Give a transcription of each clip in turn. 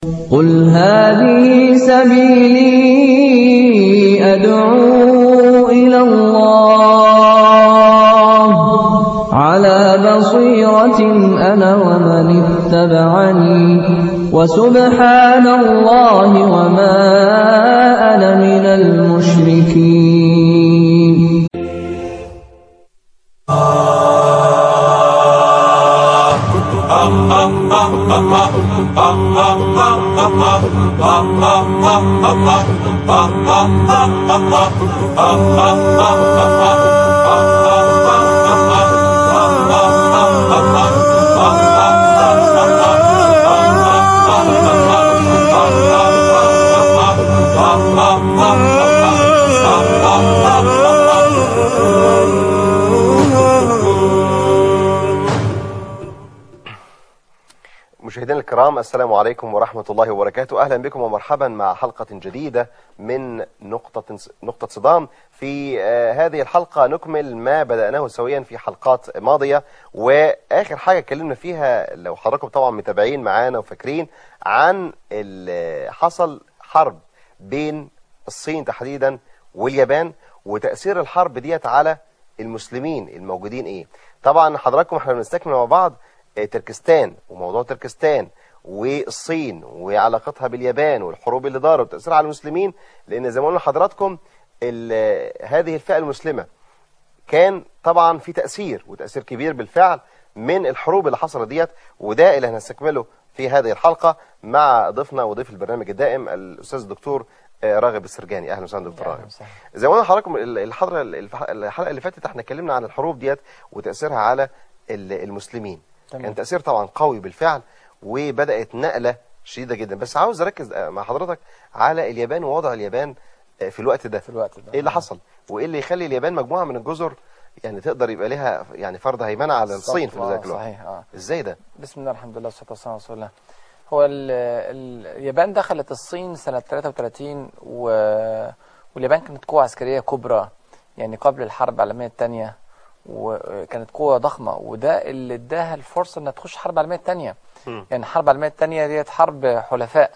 قل هذه سبيلي أدعو إلى الله على بصيرة أنا ومن اتبعني وسبحان الله وما أنا من المشركين مشاهدينا الكرام السلام عليكم ورحمة الله وبركاته أهلا بكم ومرحبا مع حلقة جديدة من نقطة نقطة صدام في آه، هذه الحلقة نكمل ما بدأناه سويا في حلقات ماضية وآخر حاجة اتكلمنا فيها لو حضراتكم طبعا متابعين معانا وفاكرين عن ال- حصل حرب بين الصين تحديدا واليابان وتأثير الحرب ديت على المسلمين الموجودين ايه طبعا حضراتكم احنا بنستكمل مع بعض آه، تركستان وموضوع تركستان والصين وعلاقتها باليابان والحروب اللي دارت وتأثيرها على المسلمين لان زي ما قلنا لحضراتكم ال- هذه الفئة المسلمة كان طبعا في تأثير وتأثير كبير بالفعل من الحروب اللي حصلت ديت وده اللي هنستكمله في هذه الحلقة مع ضيفنا وضيف البرنامج الدائم الأستاذ الدكتور آه، راغب السرجاني أهلا وسهلا دكتور راغب زي ما قلنا لحضراتكم ال- الحضرة الف- الحلقة اللي فاتت احنا اتكلمنا عن الحروب ديت وتأثيرها على ال- المسلمين تمام. كان تأثير طبعا قوي بالفعل وبدأت نقلة شديدة جدا بس عاوز أركز آه، مع حضرتك على اليابان ووضع اليابان آه، في الوقت ده في الوقت ده ايه اللي حصل وايه اللي يخلي اليابان مجموعة من الجزر يعني تقدر يبقى لها يعني فرض هيمنة على الصين في بالظبط، ذاك آه، الوقت صحيح اه ازاي ده بسم الله الحمد لله والصلاه والسلام على رسول الله هو ال ال اليابان دخلت الصين سنه 33 و واليابان كانت قوه عسكريه كبرى يعني قبل الحرب العالميه الثانيه وكانت قوه ضخمه وده اللي اداها الفرصه انها تخش الحرب العالميه الثانيه مم. يعني الحرب العالميه الثانيه ديت حرب حلفاء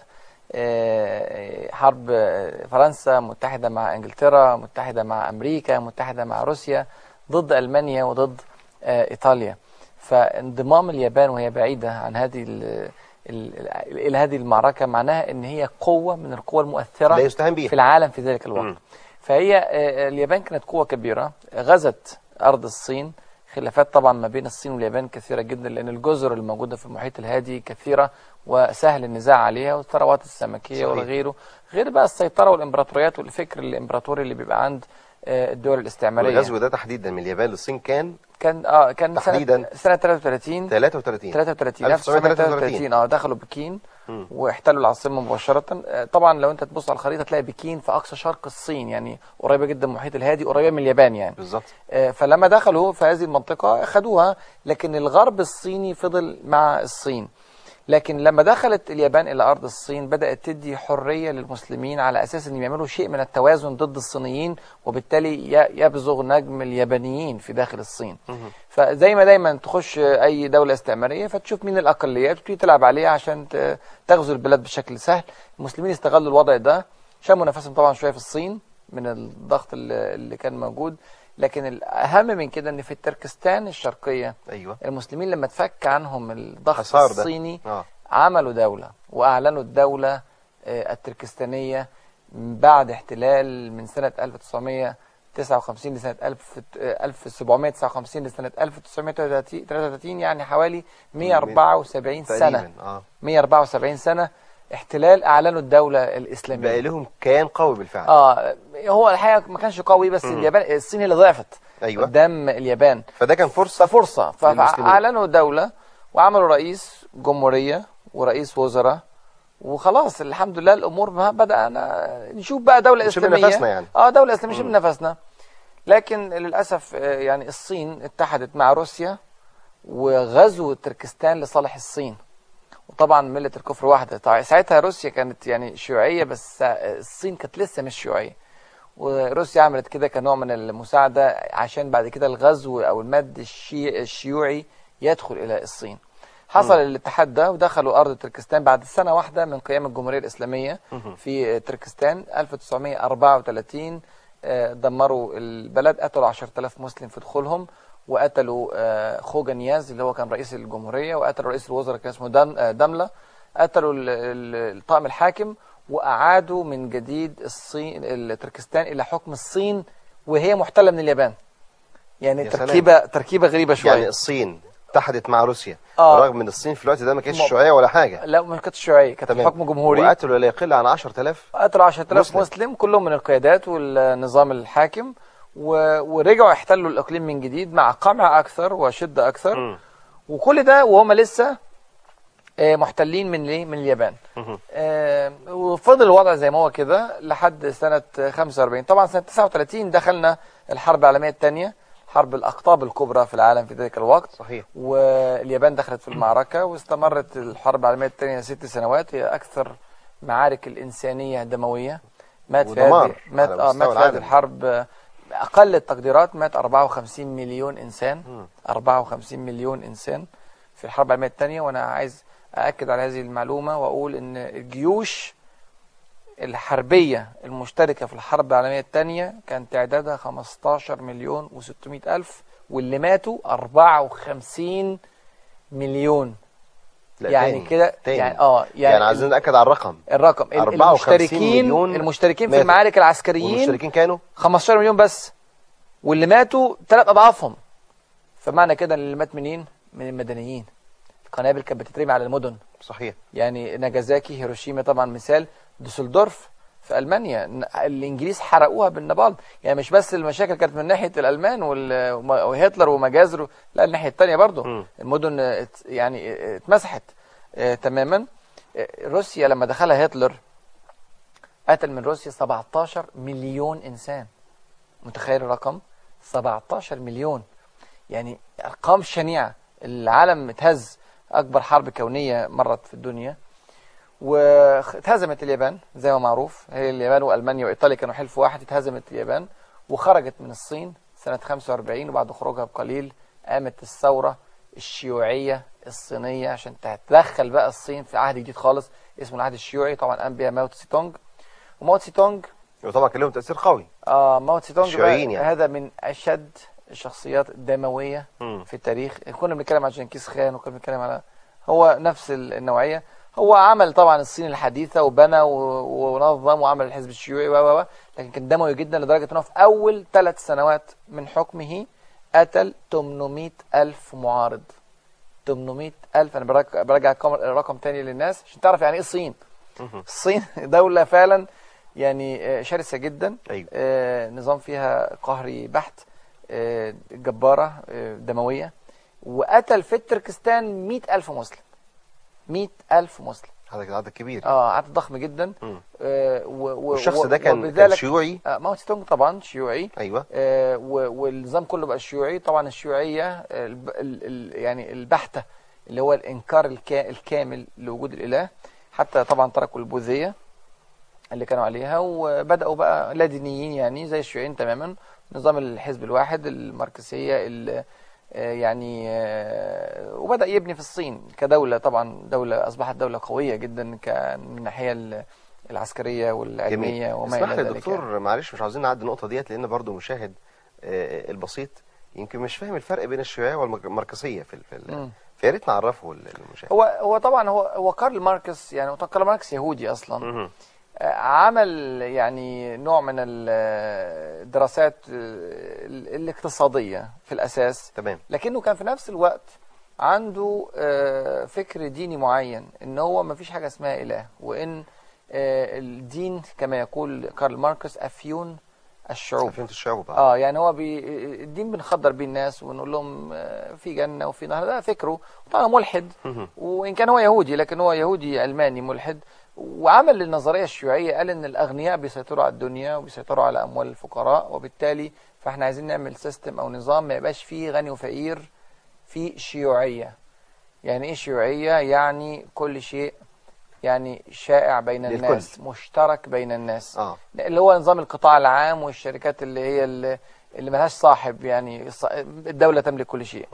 آه، حرب آه، فرنسا متحده مع انجلترا متحده مع امريكا متحده مع روسيا ضد المانيا وضد آه، ايطاليا فانضمام اليابان وهي بعيده عن هذه ال ال الى هذه المعركه معناها ان هي قوه من القوى المؤثره لا يستهان بيها في العالم في ذلك الوقت مم. فهي آه، اليابان كانت قوة كبيرة غزت أرض الصين خلافات طبعا ما بين الصين واليابان كثيرة جدا لأن الجزر الموجودة في المحيط الهادي كثيرة وسهل النزاع عليها والثروات السمكية صحيح. وغيره غير بقى السيطرة والإمبراطوريات والفكر الإمبراطوري اللي بيبقى عند آه، الدول الاستعمارية الغزو ده تحديدا من اليابان للصين كان كان اه كان تحديداً سنة سنة 33 33 33 1933 1933 اه دخلوا بكين مم. واحتلوا العاصمه مباشره آه، طبعا لو انت تبص على الخريطه تلاقي بكين في اقصى شرق الصين يعني قريبه جدا من المحيط الهادي قريبه من اليابان يعني بالظبط آه، فلما دخلوا في هذه المنطقه خدوها لكن الغرب الصيني فضل مع الصين لكن لما دخلت اليابان الى ارض الصين بدات تدي حريه للمسلمين على اساس ان يعملوا شيء من التوازن ضد الصينيين وبالتالي ي- يبزغ نجم اليابانيين في داخل الصين فزي ما دايما تخش اي دوله استعماريه فتشوف مين الاقليات وتبتدي تلعب عليها عشان ت- تغزو البلاد بشكل سهل المسلمين استغلوا الوضع ده شموا نفسهم طبعا شويه في الصين من الضغط اللي اللي كان موجود لكن الاهم من كده ان في تركستان الشرقيه ايوه المسلمين لما تفك عنهم الضغط حصار ده. الصيني اه عملوا دولة وأعلنوا الدولة آه، التركستانية بعد احتلال من سنة 1959 لسنة 1000 آه، 1759 لسنة 1933 يعني حوالي 174 سنة تقريبا اه 174 سنة احتلال أعلنوا الدولة الإسلامية بقى لهم كيان قوي بالفعل اه هو الحقيقة ما كانش قوي بس اليابان الصين هي اللي ضعفت ايوه قدام اليابان فده كان فرصه ففرصة للمسلمين. فأعلنوا دولة وعملوا رئيس جمهورية ورئيس وزراء وخلاص الحمد لله الأمور ما بدأنا نشوف بقى دولة نشم إسلامية نفسنا يعني. اه دولة إسلامية نشم نفسنا لكن للأسف آه، يعني الصين اتحدت مع روسيا وغزو تركستان لصالح الصين وطبعا ملة الكفر واحدة طبعا ساعتها روسيا كانت يعني شيوعية بس الصين كانت لسه مش شيوعية وروسيا عملت كده كنوع من المساعدة عشان بعد كده الغزو أو المد الشي الشيوعي يدخل إلى الصين حصل الاتحاد ده ودخلوا ارض تركستان بعد سنه واحده من قيام الجمهوريه الاسلاميه مهم. في تركستان 1934 آه، دمروا البلد قتلوا 10000 مسلم في دخولهم وقتلوا آه، خوجا نياز اللي هو كان رئيس الجمهوريه وقتلوا رئيس الوزراء كان اسمه دم- آه، دمله قتلوا ال- ال- الطاقم الحاكم واعادوا من جديد الصين ال- تركستان الى حكم الصين وهي محتله من اليابان يعني يا سلام. تركيبه تركيبه غريبه شويه يعني الصين اتحدت مع روسيا آه. رغم ان الصين في الوقت ده ما كانتش م- شيوعيه ولا حاجه لا ما كانتش شيوعيه كانت تمام حكم جمهوري وقتلوا لا يقل عن 10000 قتلوا 10000 مسلم. مسلم. مسلم كلهم من القيادات والنظام الحاكم و... ورجعوا احتلوا الاقليم من جديد مع قمع اكثر وشده اكثر مم. وكل ده وهم لسه آه، محتلين من ليه؟ من اليابان مهم. آه، وفضل الوضع زي ما هو كده لحد سنة 45 طبعا سنة 39 دخلنا الحرب العالمية الثانية حرب الأقطاب الكبرى في العالم في ذلك الوقت صحيح واليابان دخلت في المعركة واستمرت الحرب العالمية الثانية ست سنوات هي أكثر معارك الإنسانية دموية مات في ودمار هذه مات على آه مستوى مات في هذه العالم. الحرب آه، أقل التقديرات مات 54 مليون إنسان مم. 54 مليون إنسان في الحرب العالمية الثانية وأنا عايز أأكد على هذه المعلومة وأقول إن الجيوش الحربية المشتركة في الحرب العالمية الثانية كان تعدادها 15 مليون و600 ألف واللي ماتوا 54 مليون لا يعني تاني. كده تاني. يعني اه يعني, يعني, عايزين ناكد على الرقم الرقم ال- 54 المشتركين مليون المشتركين في ماتوا. المعارك العسكريين والمشتركين كانوا 15 مليون بس واللي ماتوا ثلاث اضعافهم فمعنى كده ان اللي مات منين؟ من المدنيين القنابل كانت بتترمي على المدن صحيح يعني ناجازاكي هيروشيما طبعا مثال دوسلدورف في المانيا ن- الانجليز حرقوها بالنابالم يعني مش بس المشاكل كانت من ناحيه الالمان وال- وم- وهتلر ومجازره لا الناحيه الثانيه برضه مم. المدن ات- يعني اتمسحت آه، تماما آه، روسيا لما دخلها هتلر قتل من روسيا 17 مليون انسان متخيل الرقم 17 مليون يعني ارقام شنيعه العالم اتهز اكبر حرب كونيه مرت في الدنيا واتهزمت اليابان زي ما معروف هي اليابان والمانيا وايطاليا كانوا حلف واحد اتهزمت اليابان وخرجت من الصين سنه 45 وبعد خروجها بقليل قامت الثوره الشيوعيه الصينيه عشان تتدخل بقى الصين في عهد جديد خالص اسمه العهد الشيوعي طبعا قام بها ماو تسي تونج وماو تسي تونج وطبعا كان لهم تاثير قوي آه ماو تسي تونج بقى الشيوعيين يعني. هذا من اشد الشخصيات الدمويه مم. في التاريخ كنا بنتكلم على جنكيز خان وكنا بنتكلم على هو نفس ال- النوعيه هو عمل طبعا الصين الحديثه وبنى و- ونظم وعمل الحزب الشيوعي و و و لكن كان دموي جدا لدرجه انه في اول ثلاث سنوات من حكمه قتل 800 الف معارض 800 الف انا برك- برجع الكم- الرقم تاني للناس عشان تعرف يعني ايه الصين مهم. الصين دوله فعلا يعني آه، شرسه جدا ايوه آه، نظام فيها قهري بحت آه، جبارة آه، دموية وقتل في تركستان مئة ألف مسلم مئة ألف مسلم هذا كان عدد كبير اه عدد ضخم جدا مم. آه، و- و- والشخص و- ده كان كان وبذلك شيوعي آه، ماو تse تونج طبعا شيوعي ايوه آه، و- والنظام كله بقى شيوعي طبعا الشيوعية آه، الب- ال- ال- يعني البحتة اللي هو الإنكار الكا- الكامل لوجود الإله حتى طبعا تركوا البوذية اللي كانوا عليها وبدأوا بقى لا دينيين يعني زي الشيوعيين تماما نظام الحزب الواحد الماركسية ال- آه، يعني آه، وبدأ يبني في الصين كدولة طبعا دولة أصبحت دولة قوية جدا ك- من الناحية ال- العسكرية والعلمية وما اسمح إلى لي ذلك دكتور يعني. معلش مش عاوزين نعدي النقطه ديت لان برضو مشاهد آه، البسيط يمكن مش فاهم الفرق بين الشيوعيه والماركسيه في ال- في ال- مم. فيا ريت نعرفه للمشاهد هو هو طبعا هو هو كارل ماركس يعني هو كارل ماركس يهودي اصلا مهم. آه، عمل يعني نوع من ال- الدراسات آه، ال- الاقتصاديه في الاساس تمام لكنه كان في نفس الوقت عنده آه، فكر ديني معين ان هو ما فيش حاجه اسمها اله وان آه، الدين كما يقول كارل ماركس افيون الشعوب فهمت الشعوب آه. اه يعني هو بي الدين بنخدر بيه الناس ونقول لهم آه، في جنه وفي نهر ده فكره طبعا ملحد مهم. وان كان هو يهودي لكن هو يهودي الماني ملحد وعمل النظريه الشيوعيه قال ان الاغنياء بيسيطروا على الدنيا وبيسيطروا على اموال الفقراء وبالتالي فاحنا عايزين نعمل سيستم او نظام ما يبقاش فيه غني وفقير في شيوعيه يعني ايه شيوعيه يعني كل شيء يعني شائع بين للكل. الناس مشترك بين الناس اه اللي هو نظام القطاع العام والشركات اللي هي اللي, اللي ملهاش صاحب يعني الص- الدولة تملك كل شيء مهم.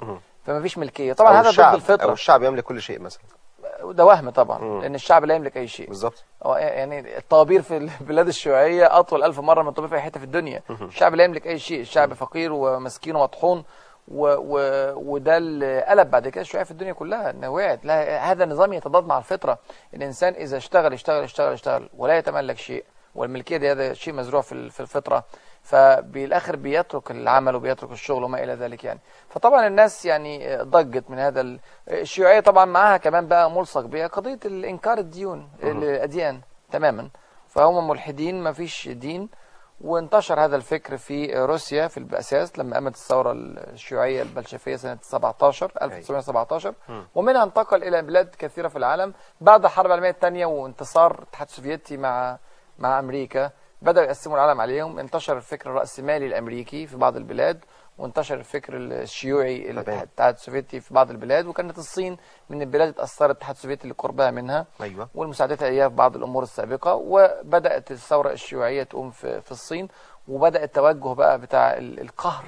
فما فيش ملكيه طبعا أو هذا ضد الشعب- او الفطره الشعب يملك كل شيء مثلا ده وهم طبعا مم. لان الشعب لا يملك اي شيء بالظبط هو يعني الطوابير في البلاد الشيوعيه اطول ألف مره من الطوابير في اي حته في الدنيا الشعب لا يملك اي شيء الشعب فقير ومسكين ومطحون و و وده اللي قلب بعد كده الشيوعيه في الدنيا كلها انها وقعت لا هذا نظام يتضاد مع الفطره الانسان اذا اشتغل اشتغل اشتغل اشتغل ولا يتملك شيء والملكيه دي هذا شيء مزروع في ال- في الفطره فبالاخر بيترك العمل وبيترك الشغل وما الى ذلك يعني فطبعا الناس يعني ضجت من هذا ال- الشيوعيه طبعا معاها كمان بقى ملصق بها قضيه الانكار الديون الاديان تماما فهم ملحدين ما فيش دين وانتشر هذا الفكر في روسيا في الاساس لما قامت الثوره الشيوعيه البلشفيه سنه 17 1917 ومنها انتقل الى بلاد كثيره في العالم بعد الحرب العالميه الثانيه وانتصار الاتحاد السوفيتي مع مع امريكا بداوا يقسموا العالم عليهم انتشر الفكر الراسمالي الامريكي في بعض البلاد وانتشر الفكر الشيوعي تمام. الاتحاد السوفيتي في بعض البلاد وكانت الصين من البلاد اللي اتاثرت الاتحاد السوفيتي لقربها منها ايوه والمساعدة إياه في بعض الأمور السابقة وبدأت الثورة الشيوعية تقوم في, في الصين وبدأ التوجه بقى بتاع ال- القهر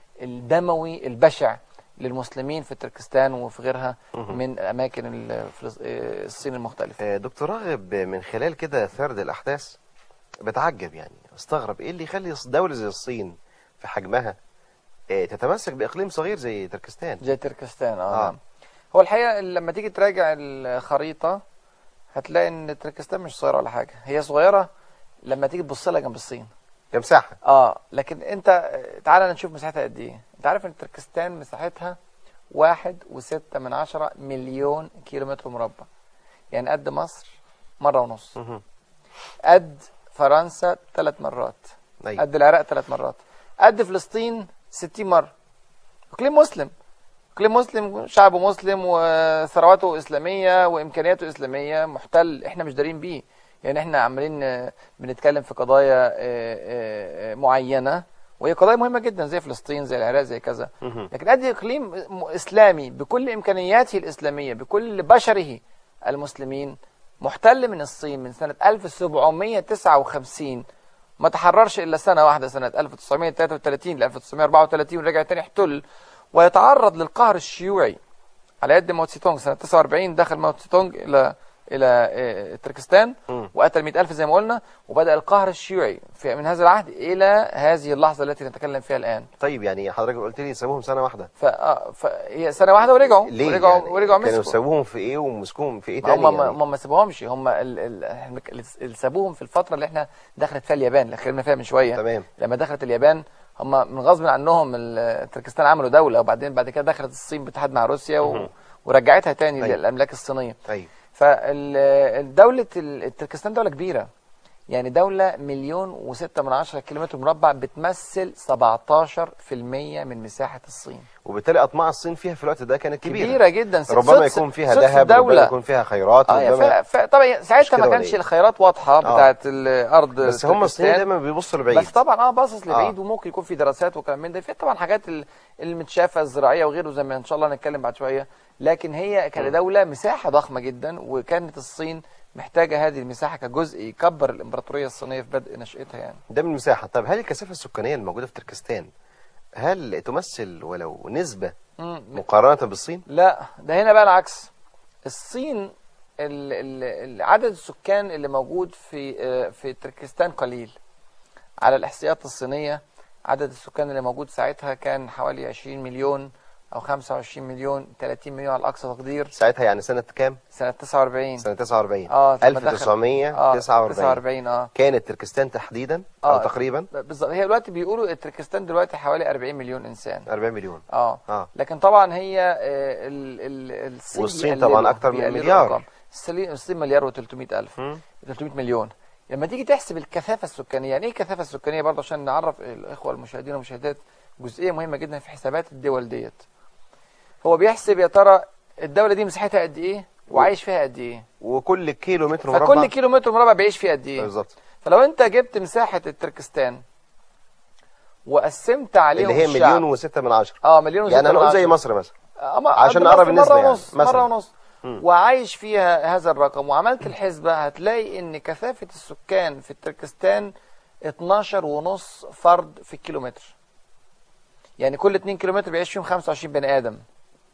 الدموي البشع للمسلمين في تركستان وفي غيرها من أماكن ال- فلس- آه، الصين المختلفة آه، دكتور راغب من خلال كده سرد الاحداث بتعجب يعني استغرب ايه اللي يخلي دوله زي الصين في حجمها آه، تتمسك باقليم صغير زي تركستان زي تركستان اه, آه. نعم هو الحقيقة لما تيجي تراجع الخريطة هتلاقي ان تركستان مش صغيرة ولا حاجة هي صغيرة لما تيجي تبص لها جنب الصين كمساحه اه لكن انت تعالى نشوف مساحتها قد ايه انت عارف ان تركستان مساحتها واحد وستة من عشرة مليون كيلومتر مربع يعني قد مصر مرة ونص مهم. قد فرنسا ثلاث مرات ايوه قد العراق ثلاث مرات قد فلسطين 60 مرة اقليم مسلم اقليم مسلم شعبه مسلم وثرواته اسلاميه وامكانياته اسلاميه محتل احنا مش دارين بيه يعني احنا عمالين آه، بنتكلم في قضايا آه، آه، آه، معينه وهي قضايا مهمه جدا زي فلسطين زي العراق زي كذا مهم. لكن ادي اقليم م- اسلامي بكل امكانياته الاسلاميه بكل بشره المسلمين محتل من الصين من سنه 1759 ما تحررش الا سنه واحده سنه 1933 ل 1934 ورجع تاني احتل ويتعرض للقهر الشيوعي على يد ماو تسي تونج سنه 49 دخل ماو تسي تونج الى الى آه، تركستان مم. وقتل 100000 زي ما قلنا وبدا القهر الشيوعي في من هذا العهد الى هذه اللحظه التي نتكلم فيها الان طيب يعني حضرتك قلت لي سابوهم سنه واحده ف... آه، فهي سنه واحده ورجعوا ليه ورجعوا يعني ورجعوا كانوا مسكوا سابوهم في ايه ومسكوهم في ايه ما تاني هم ما يعني هم ما سابوهمش هم ال- ال- إحنا اللي سابوهم في الفتره اللي احنا دخلت فيها اليابان اللي اتكلمنا فيها من شويه تمام لما دخلت اليابان هم من غصب عنهم ال- تركستان عملوا دوله وبعدين بعد كده دخلت الصين باتحاد مع روسيا و... مهم. ورجعتها تاني أيوة. للاملاك الصينيه ايوه فالدولة تركستان دولة كبيرة يعني دولة مليون وستة من عشرة كيلومتر مربع بتمثل 17% من مساحة الصين وبالتالي اطماع الصين فيها في الوقت ده كانت كبيره, كبيرة جدا س- ربما سدس- يكون فيها سدس ذهب ربما الدولة يكون فيها خيرات اه ربما يا ف... ف... طبعا ساعتها كده ما ولا كانش إيه؟ الخيارات واضحة بتاعت الارض بس هم الصين تركستان. دايما بيبصوا لبعيد بس طبعا اه باصص لبعيد آه. وممكن يكون في دراسات وكلام من ده في طبعا حاجات ال- المتشافه الزراعيه وغيره زي ما ان شاء الله هنتكلم بعد شويه لكن هي كدوله مساحه ضخمه جدا وكانت الصين محتاجه هذه المساحه كجزء يكبر الامبراطوريه الصينيه في بدء نشاتها يعني ده من المساحه طب هل الكثافه السكانيه الموجوده في تركستان هل تمثل ولو نسبه مم. مقارنه بالصين لا ده هنا بقى العكس الصين ال- ال- ال- عدد السكان اللي موجود في آه، في تركستان قليل على الاحصائيات الصينيه عدد السكان اللي موجود ساعتها كان حوالي 20 مليون او 25 مليون 30 مليون على اقصى تقدير ساعتها يعني سنه كام سنه 49 سنه 49 اه لما دخل- 1949 49 اه كانت تركستان تحديدا او آه. تقريبا بالظبط هي دلوقتي بيقولوا تركستان دلوقتي حوالي 40 مليون انسان 40 مليون اه اه لكن طبعا هي آه، ال ال الصين والصين بيقللوا- طبعا أكتر من بيقللوا مليار. الأرقام. الصين الصين مليار و300 الف مم. 300 مليون لما تيجي تحسب الكثافه السكانيه يعني ايه الكثافه السكانيه برضه عشان نعرف الاخوه المشاهدين والمشاهدات جزئيه مهمه جدا في حسابات الدول ديت هو بيحسب يا ترى الدوله دي مساحتها قد ايه وعايش فيها قد ايه وكل كيلو متر مربع فكل كيلو متر مربع بيعيش فيه قد ايه بالظبط فلو انت جبت مساحه التركستان وقسمت عليهم اللي هي الشعب مليون وستة من عشرة اه مليون يعني وستة هنقول من زي عشرة. مصر مثلا أما عشان قد نقرب مصر النسبة مرة يعني. ونص مثلا. مرة ونص مم. وعايش فيها هذا الرقم وعملت الحسبة هتلاقي ان كثافة السكان في تركستان 12 ونص فرد في الكيلومتر يعني كل 2 كيلومتر بيعيش فيهم 25 بني ادم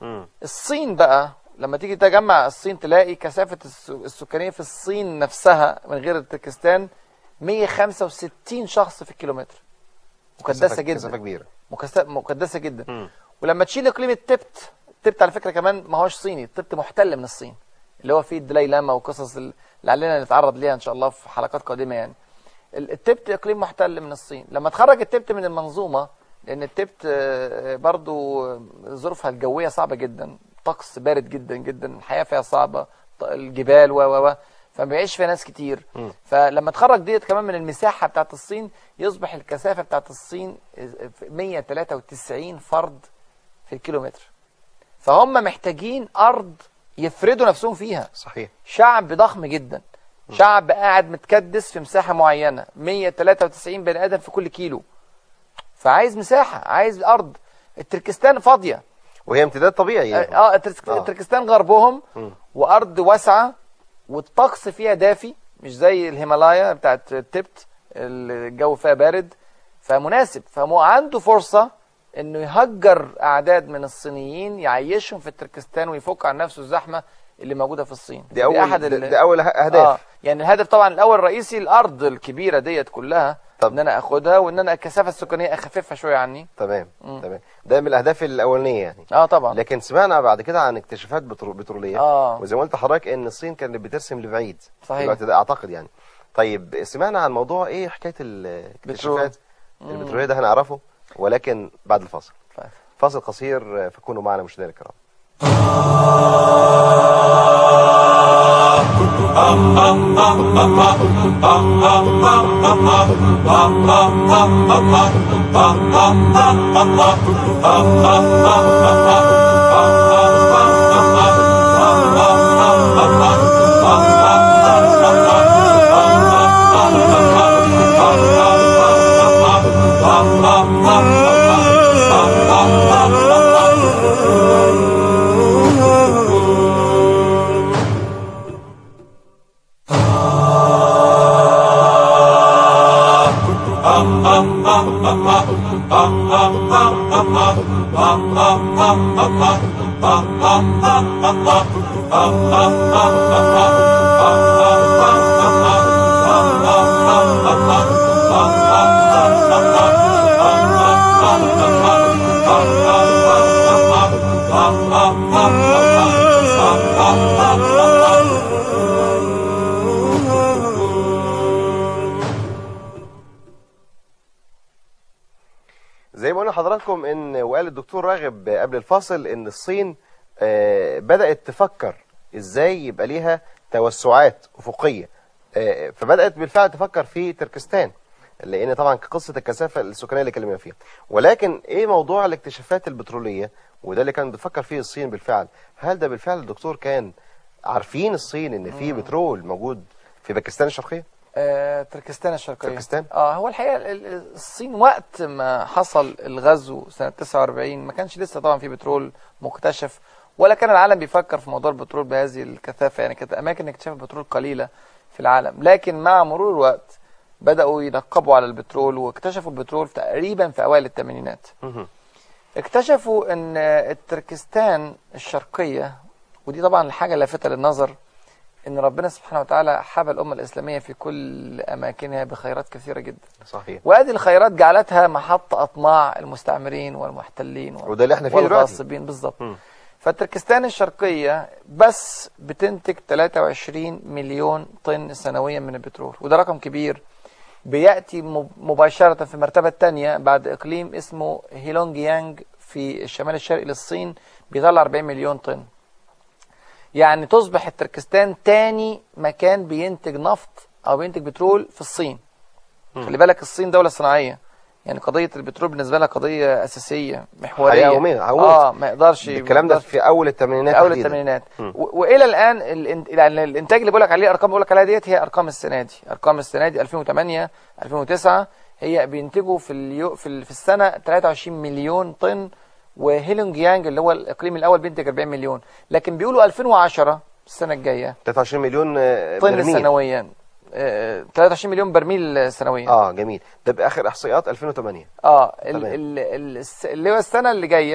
مم. الصين بقى لما تيجي تجمع الصين تلاقي كثافة الس- السكانية في الصين نفسها من غير تركستان 165 شخص في الكيلومتر مكدسة كثافة جدا كبيره مكس- مكدسة جدا مم. ولما تشيل اقليم التبت التبت على فكرة كمان ما هوش صيني التبت محتل من الصين اللي هو فيه الدلاي لاما وقصص ال- اللي علينا نتعرض ليها ان شاء الله في حلقات قادمة يعني ال- التبت اقليم محتل من الصين لما تخرج التبت من المنظومه لان التبت آه، برضو آه، ظروفها الجويه صعبه جدا طقس بارد جدا جدا الحياه فيها صعبه ط- الجبال و و و فما بيعيش فيها ناس كتير مم. فلما تخرج ديت كمان من المساحه بتاعت الصين يصبح الكثافه بتاعت الصين آه، 193 فرد في الكيلومتر فهم محتاجين ارض يفردوا نفسهم فيها صحيح شعب ضخم جدا شعب قاعد متكدس في مساحه معينه 193 بني ادم في كل كيلو فعايز مساحه عايز ارض التركستان فاضيه وهي امتداد طبيعي يعني. اه الترك- آه. التركستان غربهم مم. وارض واسعه والطقس فيها دافي مش زي الهيمالايا بتاعت التبت الجو فيها بارد فمناسب فهو عنده فرصه انه يهجر اعداد من الصينيين يعيشهم في التركستان ويفك عن نفسه الزحمه اللي موجوده في الصين دي اول أحد دي, ال- دي اول ه- اهداف اه يعني الهدف طبعا الاول الرئيسي الارض الكبيره ديت كلها طب. ان انا اخدها وان انا الكثافه السكانيه اخففها شويه عني تمام مم. تمام ده من الاهداف الاولانيه يعني اه طبعا لكن سمعنا بعد كده عن اكتشافات بترو- بتروليه اه وزي ما قلت لحضرتك ان الصين كانت بترسم لبعيد في صحيح. الوقت ده اعتقد يعني طيب سمعنا عن موضوع ايه حكايه الاكتشافات مم. البتروليه ده هنعرفه ولكن بعد الفاصل طيب. فاصل قصير فكونوا معنا مشاهدينا الكرام زي ما قلنا لحضراتكم ان وقال الدكتور راغب قبل الفاصل ان الصين آه، بدأت تفكر ازاي يبقى ليها توسعات افقيه آه، فبدأت بالفعل تفكر في تركستان لان طبعا قصه الكثافه السكانيه اللي اتكلمنا فيها ولكن ايه موضوع الاكتشافات البتروليه وده اللي كانت بتفكر فيه الصين بالفعل هل ده بالفعل الدكتور كان عارفين الصين ان في بترول موجود في باكستان الشرقيه آه، تركستان الشرقية تركستان؟ اه هو الحقيقة ال- ال- الصين وقت ما حصل الغزو سنة 49 ما كانش لسه طبعا في بترول مكتشف ولا كان العالم بيفكر في موضوع البترول بهذه الكثافة يعني كانت أماكن اكتشاف البترول قليلة في العالم لكن مع مرور الوقت بدأوا ينقبوا على البترول واكتشفوا البترول تقريبا في أوائل الثمانينات مهم. اكتشفوا ان التركستان الشرقية ودي طبعا الحاجة اللافتة للنظر ان ربنا سبحانه وتعالى حب الأمة الإسلامية في كل أماكنها بخيرات كثيرة جدا صحيح وهذه الخيرات جعلتها محط أطماع المستعمرين والمحتلين وده اللي احنا فيه دلوقتي والغاصبين بالظبط مم. فتركستان الشرقية بس بتنتج 23 مليون طن سنويا من البترول وده رقم كبير بيأتي مب- مباشرة في المرتبة الثانية بعد إقليم اسمه هيلونج يانج في الشمال الشرقي للصين بيطلع 40 مليون طن يعني تصبح التركستان تاني مكان بينتج نفط أو بينتج بترول في الصين خلي بالك الصين دولة صناعية يعني قضية البترول بالنسبة لها قضية أساسية محورية حقيقة يومية، عمود. اه ما يقدرش الكلام ده ما يقدرش- في اول الثمانينات في اول تحديداً. الثمانينات مم. و- والى الان الانت- يعني الانتاج اللي بقول لك عليه ارقام بقول لك عليها ديت هي ارقام السنه دي ارقام السنه دي 2008 2009 هي بينتجوا في اليو في, ال- في السنه 23 مليون طن وهيلونج يانج اللي هو الاقليم الاول بينتج 40 مليون لكن بيقولوا 2010 السنه الجايه 23 مليون آه، طن برميل. سنويا آه، 23 مليون برميل سنويا اه جميل ده باخر احصائيات 2008 اه ال تمام. ال ال الس- اللي هو السنه اللي جايه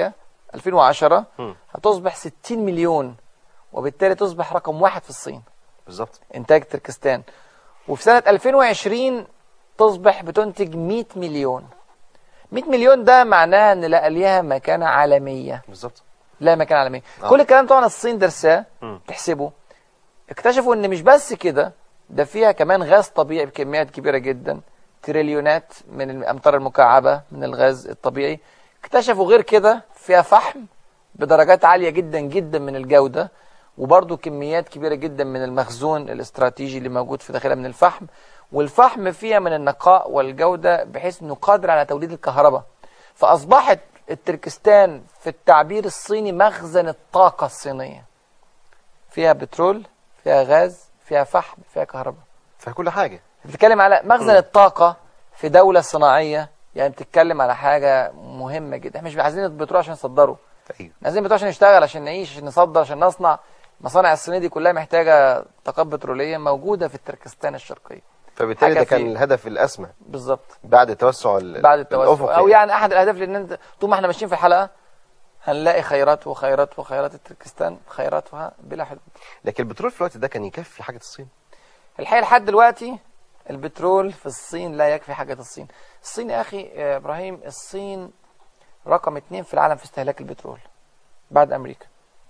2010 مم. هتصبح 60 مليون وبالتالي تصبح رقم واحد في الصين بالظبط انتاج تركستان وفي سنة 2020 تصبح بتنتج 100 مليون 100 مليون ده معناها ان لا ليها مكانة عالمية بالظبط لا مكانة عالمية آه. كل الكلام طبعا الصين درساه مم. تحسبه اكتشفوا ان مش بس كده ده فيها كمان غاز طبيعي بكميات كبيرة جدا تريليونات من الامطار المكعبة من الغاز الطبيعي اكتشفوا غير كده فيها فحم بدرجات عالية جدا جدا من الجودة وبرضه كميات كبيرة جدا من المخزون الاستراتيجي اللي موجود في داخلها من الفحم والفحم فيها من النقاء والجودة بحيث انه قادر على توليد الكهرباء فأصبحت التركستان في التعبير الصيني مخزن الطاقة الصينية فيها بترول فيها غاز فيها فحم فيها كهرباء فكل حاجه بتتكلم على مخزن الطاقة في دولة صناعية يعني بتتكلم على حاجة مهمة جدا احنا مش عايزين البترول عشان نصدره ايوه احنا عايزين البترول عشان نشتغل عشان نعيش عشان نصدر عشان نصنع مصانع الصينية دي كلها محتاجة طاقات بترولية موجودة في التركستان الشرقية فبالتالي حاجة ده كان في- الهدف الاسمى بالظبط بعد توسع ال- بعد التوسع الأفق او يعني احد الاهداف لان انت طول ما احنا ماشيين في الحلقة هنلاقي خيرات وخيرات وخيرات التركستان خيراتها بلا حدود لكن البترول في الوقت ده كان يكفي حاجه الصين الحقيقه لحد دلوقتي البترول في الصين لا يكفي حاجه الصين الصين يا اخي آه، ابراهيم الصين رقم اتنين في العالم في استهلاك البترول بعد امريكا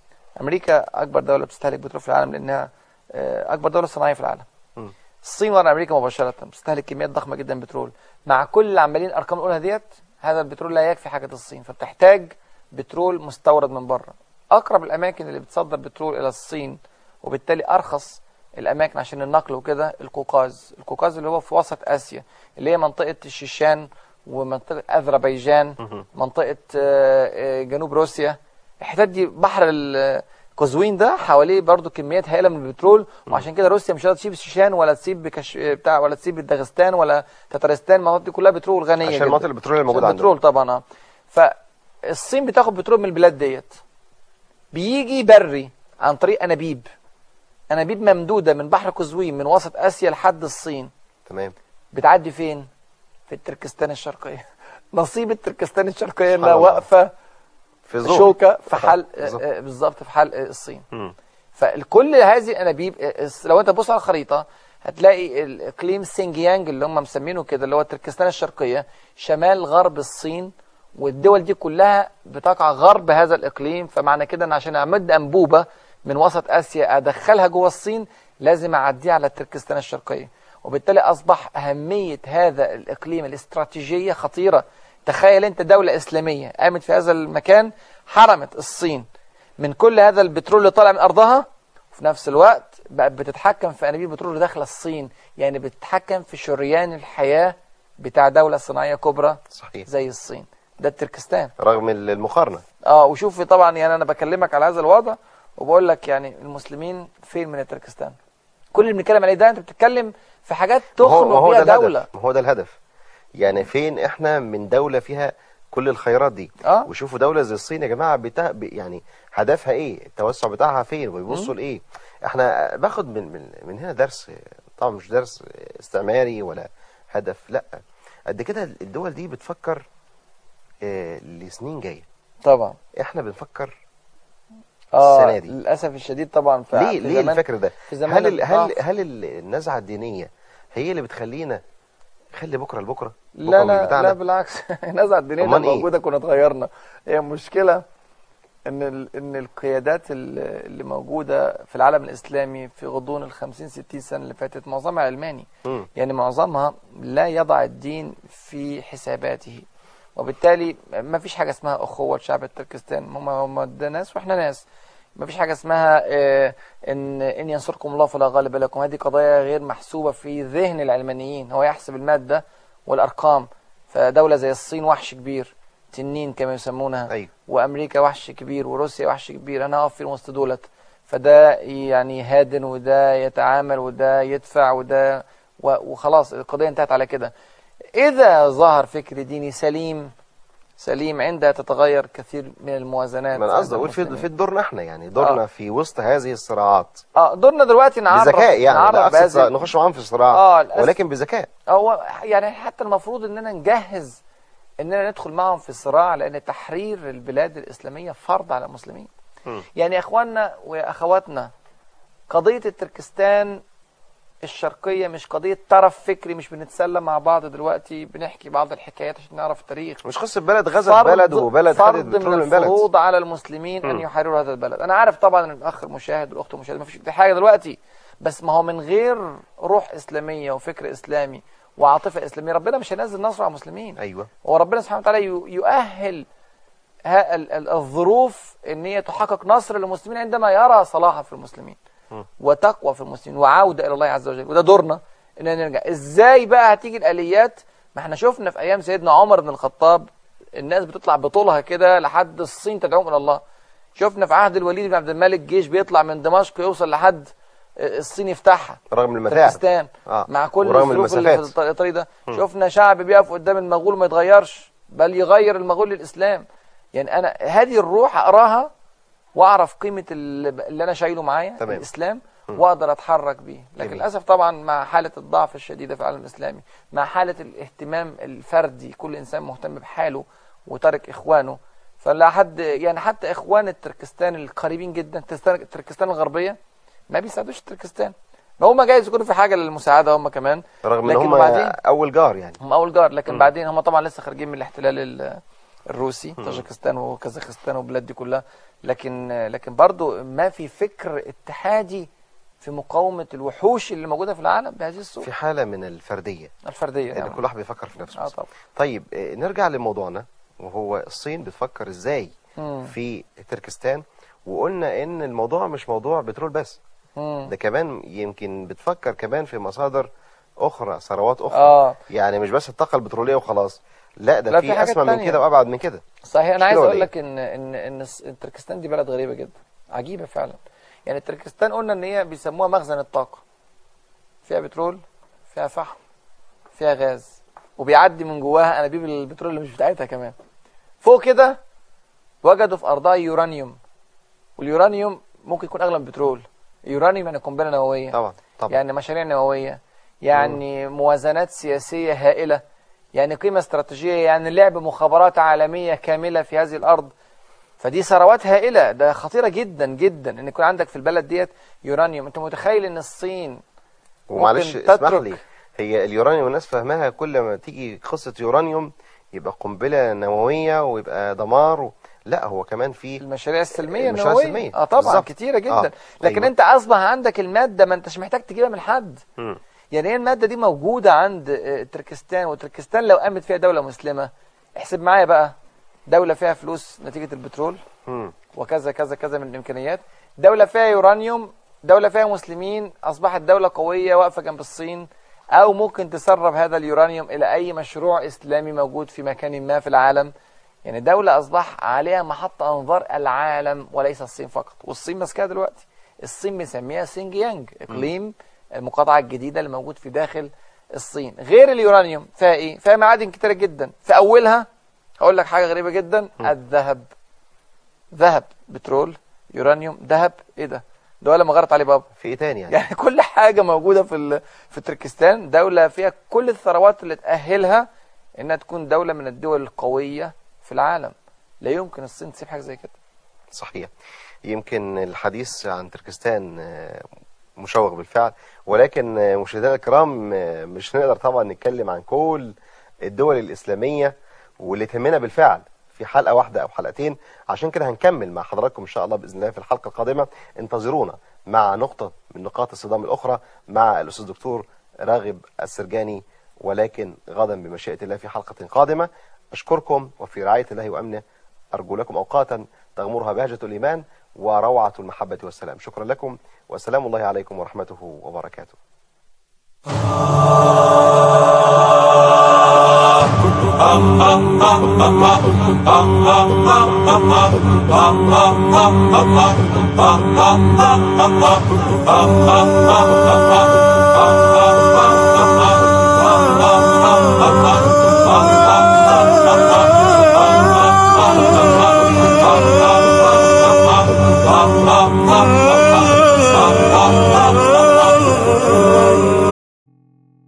امريكا اكبر دوله بتستهلك بترول في العالم لانها آه، اكبر دوله صناعيه في العالم مم. الصين ورا امريكا مباشره بتستهلك كميات ضخمه جدا بترول مع كل اللي عمالين الارقام الاولى ديت هذا البترول لا يكفي حاجه الصين فبتحتاج بترول مستورد من بره اقرب الاماكن اللي بتصدر بترول الى الصين وبالتالي ارخص الاماكن عشان النقل وكده القوقاز القوقاز اللي هو في وسط اسيا اللي هي منطقه الشيشان ومنطقه اذربيجان مهم. منطقه آه، آه، جنوب روسيا الحتت دي بحر ال- قزوين ده حواليه برضو كميات هائله من البترول وعشان كده روسيا مش هتقدر تسيب الشيشان ولا تسيب بكش... بتاع ولا تسيب داغستان ولا تتارستان المناطق دي كلها بترول غنيه عشان جدا. المناطق البترول اللي موجوده عشان عندهم البترول طبعا اه فالصين بتاخد بترول من البلاد ديت بيجي بري عن طريق انابيب انابيب ممدوده من بحر قزوين من وسط اسيا لحد الصين تمام بتعدي فين في التركستان الشرقيه نصيب التركستان الشرقيه سبحان انها الله. واقفه في زور شوكه في آه، حل بالظبط. آه، آه، بالظبط في حل آه، الصين مم. فكل هذه الانابيب آه، الس- لو انت تبص على الخريطه هتلاقي الاقليم سينجيانج اللي هم مسمينه كده اللي هو تركستان الشرقيه شمال غرب الصين والدول دي كلها بتقع غرب هذا الاقليم فمعنى كده ان عشان امد انبوبه من وسط اسيا ادخلها جوه الصين لازم اعديها على تركستان الشرقيه وبالتالي اصبح اهميه هذا الاقليم الاستراتيجيه خطيره تخيل انت دوله اسلاميه قامت في هذا المكان حرمت الصين من كل هذا البترول اللي طالع من ارضها وفي نفس الوقت بقت بتتحكم في انابيب البترول اللي داخله الصين يعني بتتحكم في شريان الحياه بتاع دوله صناعيه كبرى صحيح زي الصين ده التركستان رغم المقارنه اه وشوف طبعا يعني انا بكلمك على هذا الوضع وبقول لك يعني المسلمين فين من التركستان كل اللي بنتكلم عليه ده انت بتتكلم في حاجات ما هو- ما تخنق هو بيها ده دوله الهدف ما هو ده الهدف يعني فين احنا من دولة فيها كل الخيرات دي اه وشوفوا دولة زي الصين يا جماعة بتا... ب- يعني هدفها ايه التوسع بتاعها فين وبيبصوا لايه احنا باخد من من من هنا درس طبعا مش درس استعماري ولا هدف لا قد كده الدول دي بتفكر آه، لسنين جايه طبعا احنا بنفكر اه السنة دي. للاسف الشديد طبعا في ليه في ليه زمان- الفكر ده في زمان هل ال... هل الضعف. هل ال- النزعه الدينيه هي اللي بتخلينا خلي بكره لبكره لا بكرة مش لا بتاعنا؟ لا بالعكس النزعه الدينيه أمال لو إيه؟ موجوده كنا اتغيرنا هي المشكله ان ال... ان القيادات ال- اللي موجوده في العالم الاسلامي في غضون ال 50 60 سنه اللي فاتت معظمها علماني مم. يعني معظمها لا يضع الدين في حساباته وبالتالي ما فيش حاجه اسمها اخوه شعب تركستان هم هم ده ناس واحنا ناس ما فيش حاجه اسمها آه، ان ان ينصركم الله فلا غالب لكم هذه قضايا غير محسوبه في ذهن العلمانيين هو يحسب الماده والارقام فدوله زي الصين وحش كبير تنين كما يسمونها ايوه وامريكا وحش كبير وروسيا وحش كبير انا هقف في وسط دولت فده يعني هادن وده يتعامل وده يدفع وده و- وخلاص القضيه انتهت على كده اذا ظهر فكر ديني سليم سليم عندها تتغير كثير من الموازنات ما انا قصدي عند اقول في المسلمين. في دورنا احنا يعني دورنا آه. في وسط هذه الصراعات اه دورنا دلوقتي نعرف بذكاء يعني لا نعرف اقصد بهذه نخش معاهم في الصراع اه للأسف. ولكن بذكاء هو يعني حتى المفروض اننا نجهز اننا ندخل معهم في صراع لان تحرير البلاد الاسلاميه فرض على المسلمين مم. يعني يا اخواننا واخواتنا قضيه التركستان الشرقيه مش قضيه طرف فكري مش بنتسلى مع بعض دلوقتي بنحكي بعض الحكايات عشان نعرف التاريخ مش قصه بلد غزت بلد وبلد خدت فرض بترول من من بلد الفروض على المسلمين ان مم. يحرروا هذا البلد انا عارف طبعا ان الاخ المشاهد والاخت المشاهده ما فيش دي حاجه دلوقتي بس ما هو من غير روح اسلاميه وفكر اسلامي وعاطفه اسلاميه ربنا مش هينزل نصر على المسلمين ايوه هو ربنا سبحانه وتعالى يو- يؤهل ها- ال- ال- الظروف ان هي تحقق نصر للمسلمين عندما يرى صلاحا في المسلمين م. وتقوى في المسلمين وعوده الى الله عز وجل وده دورنا ان نرجع ازاي بقى هتيجي الاليات ما احنا شفنا في ايام سيدنا عمر بن الخطاب الناس بتطلع بطولها كده لحد الصين تدعوهم الى الله شفنا في عهد الوليد بن عبد الملك جيش بيطلع من دمشق يوصل لحد الصين يفتحها رغم المتاعب تركستان آه. مع كل ورغم الظروف اللي في المسافات. الطريق ده شفنا شعب بيقف قدام المغول ما يتغيرش بل يغير المغول للاسلام يعني انا هذه الروح اقراها واعرف قيمه اللي اللي انا شايله معايا تمام. الاسلام واقدر اتحرك بيه لكن جميل. للاسف طبعا مع حاله الضعف الشديده في العالم الاسلامي مع حاله الاهتمام الفردي كل انسان مهتم بحاله وترك اخوانه فلا حد يعني حتى اخوان التركستان القريبين جدا تركستان تركستان الغربيه ما بيساعدوش تركستان هم جايز يكونوا في حاجه للمساعده هم كمان رغم ان لكن هم بعدين اول جار يعني هم اول جار لكن بعدين هم طبعا لسه خارجين من الاحتلال ال- الروسي طاجيكستان وكازاخستان والبلاد دي كلها لكن لكن برضو ما في فكر اتحادي في مقاومه الوحوش اللي موجوده في العالم بهذه الصوره في حاله من الفرديه الفرديه ان يعني. كل واحد بيفكر في نفسه اه بس. طبعا طيب آه، نرجع لموضوعنا وهو الصين بتفكر ازاي مم. في تركستان وقلنا ان الموضوع مش موضوع بترول بس مم. ده كمان يمكن بتفكر كمان في مصادر اخرى ثروات اخرى اه يعني مش بس الطاقه البتروليه وخلاص لا ده لا، في في حاجات اسمى من تانية. كده وابعد من كده صحيح انا عايز مشكلة اقول ولا لك ان ان ان الس- تركستان دي بلد غريبه جدا عجيبه فعلا يعني تركستان قلنا ان هي بيسموها مخزن الطاقه فيها بترول فيها فحم فيها غاز وبيعدي من جواها انابيب البترول اللي مش بتاعتها كمان فوق كده وجدوا في ارضها يورانيوم واليورانيوم ممكن يكون اغلى من البترول اليورانيوم يعني قنبله نوويه طبعا طبعا يعني مشاريع نووية يعني موازنات سياسية هائلة يعني قيمة استراتيجية يعني لعب مخابرات عالمية كاملة في هذه الأرض فدي ثروات هائلة ده خطيرة جدا جدا ان يكون عندك في البلد ديت يورانيوم انت متخيل ان الصين ومعلش ممكن اسمح تترك- لي هي اليورانيوم الناس فاهماها كل ما تيجي قصه يورانيوم يبقى قنبله نوويه ويبقى دمار و... لا هو كمان في المشاريع السلمية المشاريع النووية السلمية. اه طبعا بالظبط. كتيرة جدا آه. لكن أيوة. انت اصبح عندك المادة ما انتش محتاج تجيبها من حد مم. يعني هي المادة دي موجودة عند آه، تركستان وتركستان لو قامت فيها دولة مسلمة احسب معايا بقى دولة فيها فلوس نتيجة البترول مم. وكذا كذا كذا من الامكانيات دوله فيها يورانيوم دوله فيها مسلمين اصبحت دوله قويه واقفه جنب الصين او ممكن تسرب هذا اليورانيوم الى اي مشروع اسلامي موجود في مكان ما في العالم يعني دوله اصبح عليها محط انظار العالم وليس الصين فقط والصين ماسكاها دلوقتي الصين بنسميها سينجيانج اقليم المقاطعه الجديده اللي موجود في داخل الصين غير اليورانيوم فيها ايه فيها معادن كتيره جدا في اولها هقول لك حاجه غريبه جدا الذهب ذهب بترول يورانيوم ذهب ايه ده ده ولا ما غيرت عليه بابا في ايه تاني يعني يعني كل حاجه موجوده في ال- في تركستان دوله فيها كل الثروات اللي تاهلها انها تكون دوله من الدول القويه في العالم لا يمكن الصين تسيب حاجه زي كده صحيح يمكن الحديث عن تركستان آه، مشوق بالفعل ولكن آه، مشاهدينا الكرام آه، مش هنقدر طبعا نتكلم عن كل الدول الإسلامية واللي تهمنا بالفعل في حلقة واحدة أو حلقتين عشان كده هنكمل مع حضراتكم إن شاء الله بإذن الله في الحلقة القادمة انتظرونا مع نقطة من نقاط الصدام الأخرى مع الأستاذ الدكتور راغب السرجاني ولكن غدا بمشيئة الله في حلقة قادمة أشكركم وفي رعاية الله وأمنه أرجو لكم أوقاتا تغمرها بهجة الإيمان وروعة المحبة والسلام شكرا لكم وسلام الله عليكم ورحمته وبركاته Ah